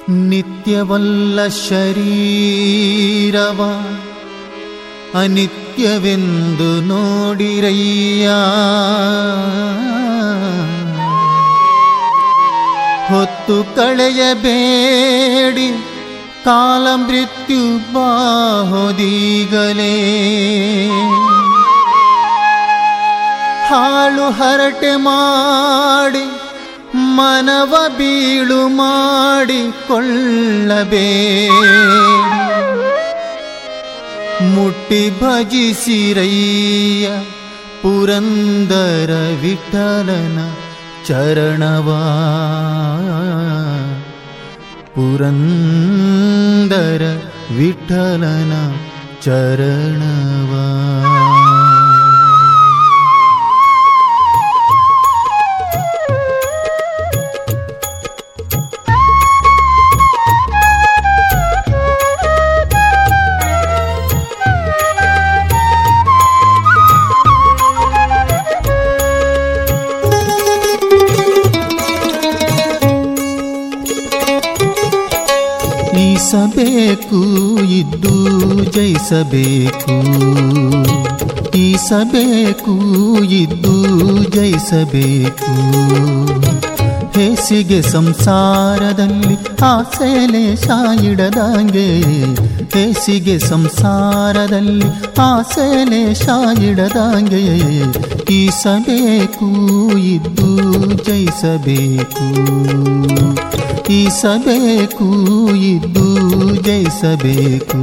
ನಿತ್ಯವಲ್ಲ ಶರೀರವ ಅನಿತ್ಯವೆಂದು ನೋಡಿರಯ್ಯ ಹೊತ್ತು ಕಳೆಯಬೇಡಿ ಕಾಲ ಮೃತ್ಯು ಬಾಹೊದೀಗಲೇ ಹಾಳು ಹರಟೆ ಮಾಡಿ ಮನವ ಬೀಳು ಮಾಡಿಕೊಳ್ಳಬೇಡಿ ಮುಟ್ಟಿ ಭಜಿಸಿರಯ್ಯ ಪುರಂದರ ವಿಠಲನ ಚರಣವಾ ಪುರಂದರ ವಿಠಲನ ಚರಣವಾ ಈಸಬೇಕು ಇದ್ದು ಜಯಿಸಬೇಕು ಈಸಬೇಕು ಇದ್ದು ಜಯಿಸಬೇಕು ಹೇಸಿಗೆ ಸಂಸಾರದಲ್ಲಿ ಆಸೆಲೆ ಶಾಯಿಡದಂಗೆ ಹೇಸಿಗೆ ಸಂಸಾರದಲ್ಲಿ ಆಸೆಲೆ ಶಾಯಿಡದಂಗೆ ಈಸಬೇಕು ಇದ್ದು ಜಯಿಸಬೇಕು ಈಸಬೇಕು ಇದ್ದು ಜಯಿಸಬೇಕು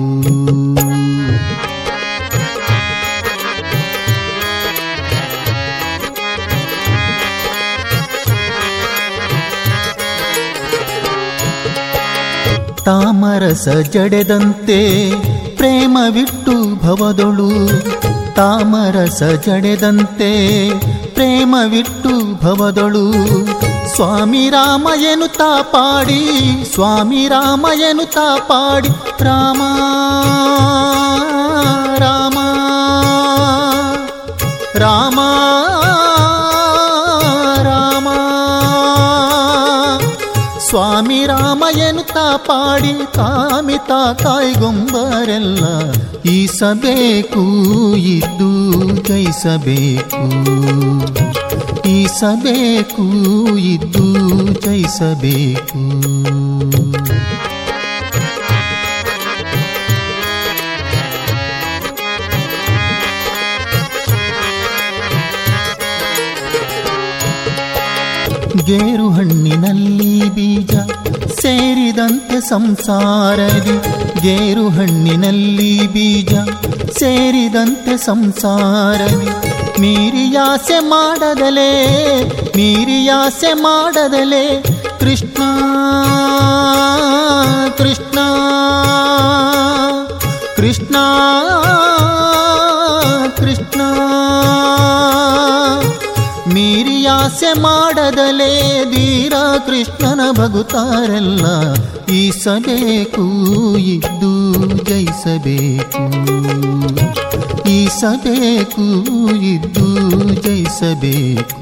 ತಾಮರಸ ಜಡೆದಂತೆ ಪ್ರೇಮವಿಟ್ಟು ಭವದೊಳು ತಾಮರಸ ಜಡೆದಂತೆ ಪ್ರೇಮವಿಟ್ಟು ಭವದೊಳು ಸ್ವಾಮಿ ರಾಮ ಎನ್ನುತ್ತಾ ಪಾಡಿ ಸ್ವಾಮಿ ರಾಮ ಎನ್ನುತ್ತಾ ಪಾಡಿ ರಾಮ ರಾಮ ರಾಮ ರಾಮ ಸ್ವಾಮಿ ರಾಮ ಎನ್ನುತ್ತಾ ಪಾಡಿ ಕಾಮಿತ ಕಾಯ್ಗೊಂಬರೆಲ್ಲ ಈಸಬೇಕು ಇದ್ದು ಜಯಿಸಬೇಕು ಈಸಬೇಕು ಇದ್ದು ಜಯಿಸಬೇಕು ಗೇರು ಹಣ್ಣಿನಲ್ಲಿ ಬೀಜ ಸೇರಿದಂತೆ ಸಂಸಾರದಿ ಗೇರು ಹಣ್ಣಿನಲ್ಲಿ ಬೀಜ ಸೇರಿದಂತೆ ಸಂಸಾರದಿ ಮೀರಿಯಾಸೆ ಮಾಡದಲೇ ಮೀರಿಯಾಸೆ ಮಾಡದಲೇ ಕೃಷ್ಣ ಕೃಷ್ಣ ಕೃಷ್ಣ ಕೃಷ್ಣ ಮೀರಿಯಾಸೆ ಮಾಡದಲೇ ಧೀರ ಕೃಷ್ಣನ ಭಗುತಾರೆಲ್ಲ ಈಸಬೇಕು ಇದ್ದು ಜಯಿಸಬೇಕು ಈಸಬೇಕು ಇದ್ದು ಜಯಿಸಬೇಕು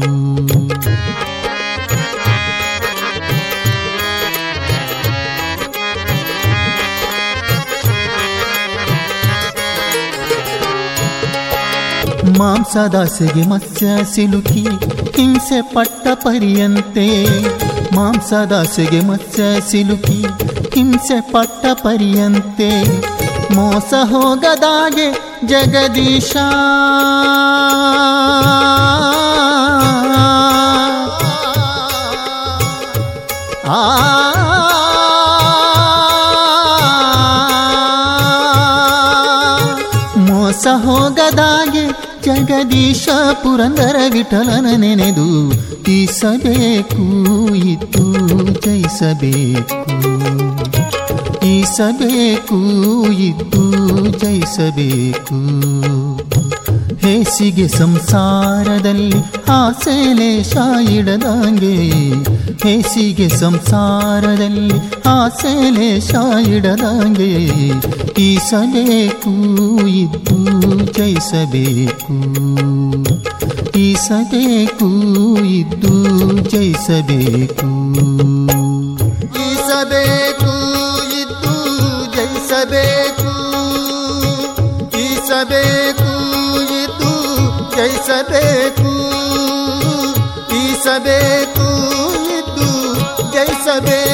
ಮಾಂಸದಾಸೆಗೆ ಮತ್ಸ್ಯ ಸಿಲುಕಿ ಹಿಂಸೆ ಪಟ್ಟ ಪರಿಯಂತೆ ಮಾಂಸದಾಸೆಗೆ ಮತ್ಸ್ಯ ಸಿಲುಕಿ ಹಿಂಸೆ ಪಟ್ಟ ಪರಿಯಂತೆ ಮೋಸ ಹೋಗದಾಗೆ ಜಗದೀಶ ಮೋಸ ಹೋಗದಾಗೆ ಜಗದೀಶ ಪುರಂದರ ವಿಠಲನ ನೆನೆದು ಈಸಬೇಕು ಇದ್ದು ಜಯಿಸಬೇಕು ಈಸಬೇಕು ಇದ್ದು ಜಯಿಸಬೇಕು ಹೇಸಿಗೆ ಸಂಸಾರದಲ್ಲಿ ಆಸೆಲೆ ಶಾಯಿಡದಂಗೆ ಹೇಸಿಗೆ ಸಂಸಾರದಲ್ಲಿ ಆಸೆಲೆ ಶಾಯಿಡದಂಗೆ ಈಸಬೇಕು ಇದ್ದು ಜಯಿಸಬೇಕು ಈಸಬೇಕು ಇದ್ದು ಜಯಿಸಬೇಕು ಈಸಬೇಕು ಈಸಬೇಕು ಇದ್ದು ಜಯಿಸಬೇಕು ಈಸಬೇಕು ಇದ್ದು ಜಯಿಸಬೇಕು ಈಸಬೇಕು ಇದ್ದು ಜಯಿಸಬೇಕು